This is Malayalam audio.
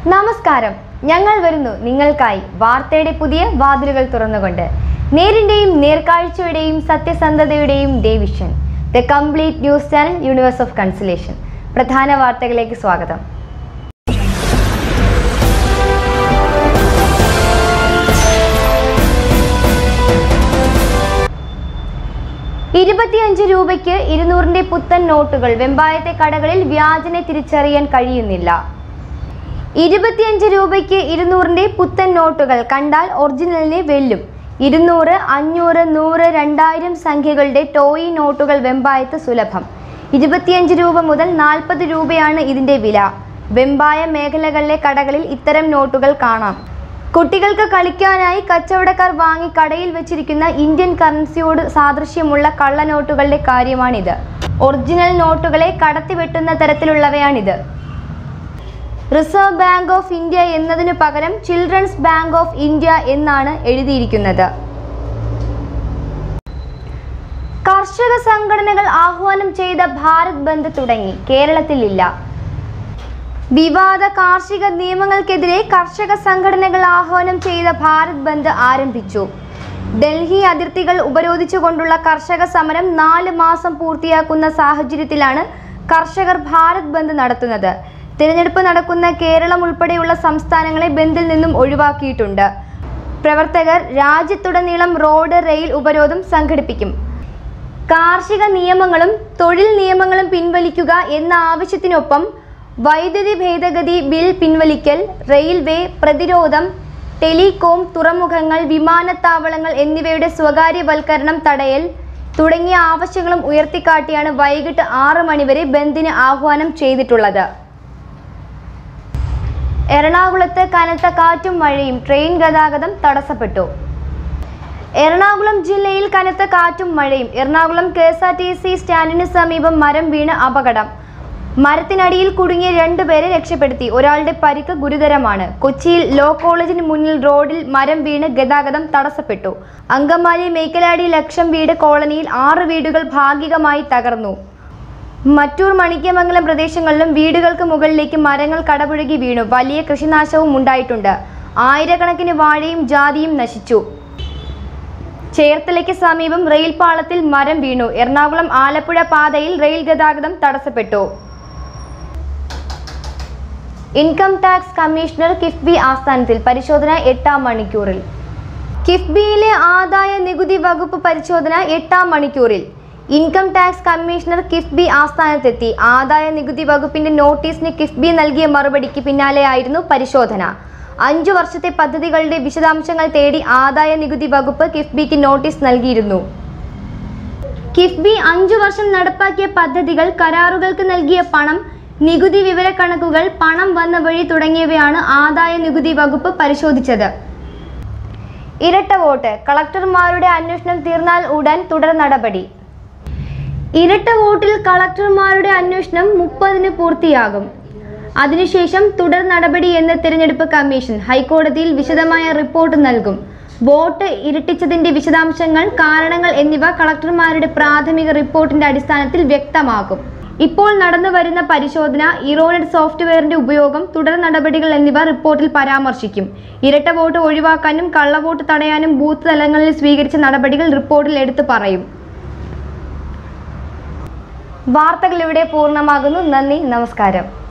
നമസ്കാരം ഞങ്ങൾ വരുന്നു നിങ്ങൾക്കായി വാർത്തയുടെ പുതിയ വാതിലുകൾ തുറന്നുകൊണ്ട് നേരിന്റെയും നേർക്കാഴ്ചയുടെയും സത്യസന്ധതയുടെയും day vision the complete news channel universe of consolation പ്രധാന വാർത്തകളിലേക്ക് സ്വാഗതം ഇരുപത്തിയഞ്ച് രൂപയ്ക്ക് ഇരുന്നൂറിന്റെ പുത്തൻ നോട്ടുകൾ വെമ്പായത്തെ കടകളിൽ വ്യാജനെ തിരിച്ചറിയാൻ കഴിയുന്നില്ല ഇരുപത്തിയഞ്ച് രൂപയ്ക്ക് ഇരുന്നൂറിന്റെ പുത്തൻ നോട്ടുകൾ കണ്ടാൽ ഒറിജിനലിനെ വെല്ലും ഇരുന്നൂറ് അഞ്ഞൂറ് നൂറ് രണ്ടായിരം സംഖ്യകളുടെ ടോയി നോട്ടുകൾ വെമ്പായത്ത് സുലഭം ഇരുപത്തിയഞ്ച് രൂപ മുതൽ നാൽപ്പത് രൂപയാണ് ഇതിന്റെ വില വെമ്പായ മേഖലകളിലെ കടകളിൽ ഇത്തരം നോട്ടുകൾ കാണാം കുട്ടികൾക്ക് കളിക്കാനായി കച്ചവടക്കാർ വാങ്ങി കടയിൽ വെച്ചിരിക്കുന്ന ഇന്ത്യൻ കറൻസിയോട് സാദൃശ്യമുള്ള കള്ളനോട്ടുകളുടെ കാര്യമാണിത് ഒറിജിനൽ നോട്ടുകളെ കടത്തിവെട്ടുന്ന തരത്തിലുള്ളവയാണിത് റിസർവ് ബാങ്ക് ഓഫ് ഇന്ത്യ എന്നതിനു പകരം ചിൽഡ്രൻസ് ബാങ്ക് ഓഫ് ഇന്ത്യ എന്നാണ് എഴുതിയിരിക്കുന്നത് കർഷക സംഘടനകൾ ആഹ്വാനം ചെയ്ത ഭാരത് ബന്ദ് തുടങ്ങി കേരളത്തിലില്ല വിവാദ കാർഷിക നിയമങ്ങൾക്കെതിരെ കർഷക സംഘടനകൾ ആഹ്വാനം ചെയ്ത ഭാരത് ബന്ദ് ആരംഭിച്ചു ഡൽഹി അതിർത്തികൾ ഉപരോധിച്ചുകൊണ്ടുള്ള കർഷക സമരം നാല് മാസം പൂർത്തിയാക്കുന്ന സാഹചര്യത്തിലാണ് കർഷകർ ഭാരത് ബന്ദ് നടത്തുന്നത് തിരഞ്ഞെടുപ്പ് നടക്കുന്ന കേരളം ഉൾപ്പെടെയുള്ള സംസ്ഥാനങ്ങളെ ബന്ദിൽ നിന്നും ഒഴിവാക്കിയിട്ടുണ്ട് പ്രവർത്തകർ രാജ്യത്തുടനീളം റോഡ് റെയിൽ ഉപരോധം സംഘടിപ്പിക്കും കാർഷിക നിയമങ്ങളും തൊഴിൽ നിയമങ്ങളും പിൻവലിക്കുക എന്ന ആവശ്യത്തിനൊപ്പം വൈദ്യുതി ഭേദഗതി ബിൽ പിൻവലിക്കൽ റെയിൽവേ പ്രതിരോധം ടെലികോം തുറമുഖങ്ങൾ വിമാനത്താവളങ്ങൾ എന്നിവയുടെ സ്വകാര്യവൽക്കരണം തടയൽ തുടങ്ങിയ ആവശ്യങ്ങളും ഉയർത്തിക്കാട്ടിയാണ് വൈകിട്ട് ആറ് മണിവരെ ബന്ദിന് ആഹ്വാനം ചെയ്തിട്ടുള്ളത് എറണാകുളത്ത് കനത്ത കാറ്റും മഴയും ട്രെയിൻ ഗതാഗതം തടസ്സപ്പെട്ടു എറണാകുളം ജില്ലയിൽ കനത്ത കാറ്റും മഴയും Ernakulam K S R T C സ്റ്റാൻഡിന് സമീപം മരം വീണ് അപകടം മരത്തിനടിയിൽ കുടുങ്ങിയ രണ്ടുപേരെ രക്ഷപ്പെടുത്തി ഒരാളുടെ പരിക്ക് ഗുരുതരമാണ് കൊച്ചിയിൽ ലോ കോളേജിന് മുന്നിൽ റോഡിൽ മരം വീണ് ഗതാഗതം തടസ്സപ്പെട്ടു അങ്കമാലി മേക്കലാടി ലക്ഷം വീട് കോളനിയിൽ ആറ് വീടുകൾ ഭാഗികമായി തകർന്നു മറ്റൂർ മണിക്കമംഗലം പ്രദേശങ്ങളിലും വീടുകൾക്ക് മുകളിലേക്ക് മരങ്ങൾ കടപുഴകി വീണു വലിയ കൃഷിനാശവും ഉണ്ടായിട്ടുണ്ട് ആയിരക്കണക്കിന് വാഴയും ജാതിയും നശിച്ചു ചേർത്തലയ്ക്ക് സമീപം റെയിൽ പാളത്തിൽ മരം വീണു എറണാകുളം ആലപ്പുഴ പാതയിൽ റെയിൽ ഗതാഗതം തടസ്സപ്പെട്ടു ഇൻകം ടാക്സ് കമ്മീഷണർ കിഫ്ബി ആസ്ഥാനത്തിൽ പരിശോധന എട്ടാം മണിക്കൂറിൽ കിഫ്ബിയിലെ ആദായ നികുതി വകുപ്പ് പരിശോധന എട്ടാം മണിക്കൂറിൽ ഇൻകം ടാക്സ് കമ്മീഷണർ കിഫ്ബി ആസ്ഥാനത്തെത്തി ആദായ നികുതി വകുപ്പിന്റെ നോട്ടീസിന് കിഫ്ബി നൽകിയ മറുപടിക്ക് പിന്നാലെയായിരുന്നു പരിശോധന അഞ്ചു വർഷത്തെ പദ്ധതികളുടെ വിശദാംശങ്ങൾ തേടി ആദായ നികുതി വകുപ്പ് കിഫ്ബിക്ക് നോട്ടീസ് നൽകിയിരുന്നു കിഫ്ബി അഞ്ചു വർഷം നടപ്പാക്കിയ പദ്ധതികൾ കരാറുകൾക്ക് നൽകിയ പണം നികുതി വിവരക്കണക്കുകൾ പണം വന്ന വഴി തുടങ്ങിയവയാണ് ആദായ നികുതി വകുപ്പ് പരിശോധിച്ചത് ഇരട്ട വോട്ട് കളക്ടർമാരുടെ അന്വേഷണം തീർന്നാൽ ഉടൻ തുടർ നടപടി ഇരട്ട വോട്ടിൽ കളക്ടർമാരുടെ അന്വേഷണം മുപ്പതിന് പൂർത്തിയാകും അതിനുശേഷം തുടർ നടപടി എന്ന് തിരഞ്ഞെടുപ്പ് കമ്മീഷൻ ഹൈക്കോടതിയിൽ വിശദമായ റിപ്പോർട്ട് നൽകും വോട്ട് ഇരട്ടിച്ചതിന്റെ വിശദാംശങ്ങൾ കാരണങ്ങൾ എന്നിവ കളക്ടർമാരുടെ പ്രാഥമിക റിപ്പോർട്ടിന്റെ അടിസ്ഥാനത്തിൽ വ്യക്തമാക്കും ഇപ്പോൾ നടന്നു വരുന്ന പരിശോധന ഇറോണഡ് സോഫ്റ്റ്വെയറിന്റെ ഉപയോഗം തുടർ നടപടികൾ എന്നിവ റിപ്പോർട്ടിൽ പരാമർശിക്കും ഇരട്ട വോട്ട് ഒഴിവാക്കാനും കള്ളവോട്ട് തടയാനും ബൂത്ത് തലങ്ങളിൽ സ്വീകരിച്ച നടപടികൾ റിപ്പോർട്ടിൽ എടുത്തു പറയും വാർത്തകൾ ഇവിടെ പൂർണ്ണമാകുന്നു നന്ദി നമസ്കാരം